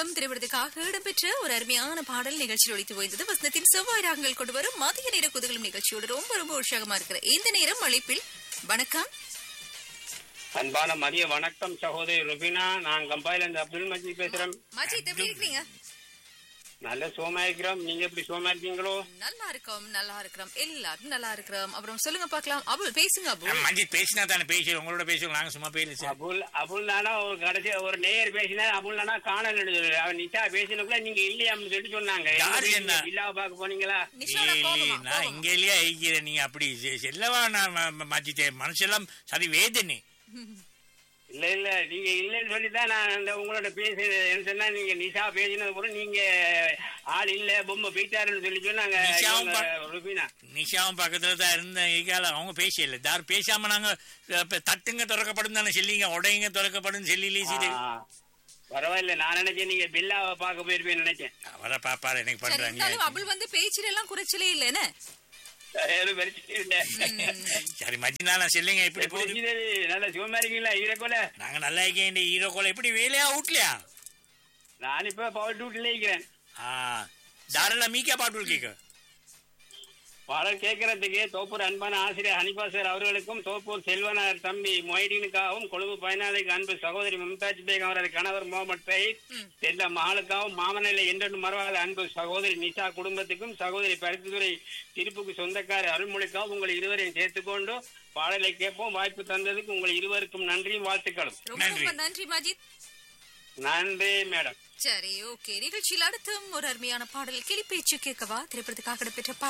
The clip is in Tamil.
வணக்கம் திரைப்படத்துக்காக இடம்பெற்ற ஒரு அருமையான பாடல் நிகழ்ச்சியில் ஒழித்து போயிருந்தது வசனத்தின் செவ்வாய் ராகங்கள் கொண்டு வரும் மதிய நேர குதகலும் நிகழ்ச்சியோடு ரொம்ப ரொம்ப உற்சாகமா இருக்கிற இந்த நேரம் அழைப்பில் வணக்கம் அன்பான மதிய வணக்கம் சகோதரி ருபினா நான் கம்பாயில இருந்து அப்துல் மஜீத் பேசுறேன் மஜித் எப்படி இருக்கிறீங்க நல்ல சோமா இருக்கிறோம் நீங்க எப்படி சோமா இருக்கீங்களோ நல்லா இருக்கோம் நல்லா இருக்கிறோம் எல்லாரும் நல்லா இருக்கிறோம் அப்புறம் சொல்லுங்க பார்க்கலாம் அபுல் பேசுங்க அபுல் மஞ்சித் பேசினா தானே பேசுறோம் உங்களோட பேசுவோம் நாங்க சும்மா பேசல அபுல் அபுல் நானா ஒரு கடைசி ஒரு நேயர் பேசினா அபுல் நானா காணல் அவன் நிஷா பேசினக்குள்ள நீங்க இல்லையான்னு சொல்லிட்டு சொன்னாங்க யாரு என்ன? விழாவை பார்க்க போனீங்களா நிஷானா கோபமா நான் கோபமா. இங்க இல்லையா ஐக்கிறேன் நீங்க அப்படி செ- செல்லவா நான் ம- ம- மஞ்சித்தே மனசெல்லாம் சரி வேதனை இல்ல இல்ல நீங்க இல்லைன்னு சொல்லிதான் நான் அந்த உங்களோட பேசு என்ன சொன்னா நீங்க நிஷா பேசினது கூட நீங்க ஆள் இல்ல பொம்மை போயிட்டாருன்னு சொல்லி சொன்னாங்க நிஷாவும் இவங்க பா- ருபினா நிஷாவும் பக்கத்துல தான் இருந்தேன் இருக்கால அவங்க பேசல யார் பேசாம நாங்க அஹ், இப்ப தட்டுங்க திறக்கப்படும் தானே சொல்லிங்க உடையுங்க திறக்கப்படும் சொல்லி ஆ, பரவாயில்ல நான் நினைச்சேன் நீங்க பில்லாவை பார்க்க போயிருப்பேன்னு நினைச்சேன் அவரை பாப்பாரு எனக்கு சரி இருந்தாலும் பண்றாங்க அபுல் வந்து பேச்சில எல்லாம் குறைச்சலே இல்ல என்ன எதுவும் பிரச்சனை இல்ல சரி மஜினா நான் சொல்லுங்க இப்படி எப்படி போகுது இருக்குது? நல்ல சுகமா இருக்கீங்களா ஈர போல நாங்க நல்லா இருக்கேன் ஹீரோ கோல எப்படி வேலையா அவுட்லையா நான் இப்ப பவர் டியூட்டில இருக்கிறேன் ஆ தாராள மீக்கா பாட்டு கேட்க பாடல் கேட்கறதுக்கு தோப்பூர் அன்பான ஆசிரியர் ஹனிபா சார் அவர்களுக்கும் தோப்பூர் செல்வனார் தம்பி மொய்டீனுக்காகவும் கொழும்பு பயனாளிக்கு அன்பு சகோதரி மும்தாஜ் பேகம் அவரது கணவர் முகமது சயீத் என்ற மகளுக்காகவும் மாமனிலை என்றென்று மறவாத அன்பு சகோதரி நிஷா குடும்பத்துக்கும் சகோதரி பருத்தித்துறை திருப்புக்கு சொந்தக்கார அருள்மொழிக்காகவும் உங்கள் இருவரையும் சேர்த்துக்கொண்டு பாடலை கேட்போம் வாய்ப்பு தந்ததுக்கு உங்கள் இருவருக்கும் நன்றியும் வாழ்த்துக்களும் ரொம்ப நன்றி. ரொம்ப நன்றி மஜித் நன்றி மேடம் சரி ஓகே நிகழ்ச்சியில் அடுத்தும் ஒரு அருமையான பாடல் கிளிப்பேச்சு கேட்கவா திரைப்படத்துக்காக இடம்பெற்ற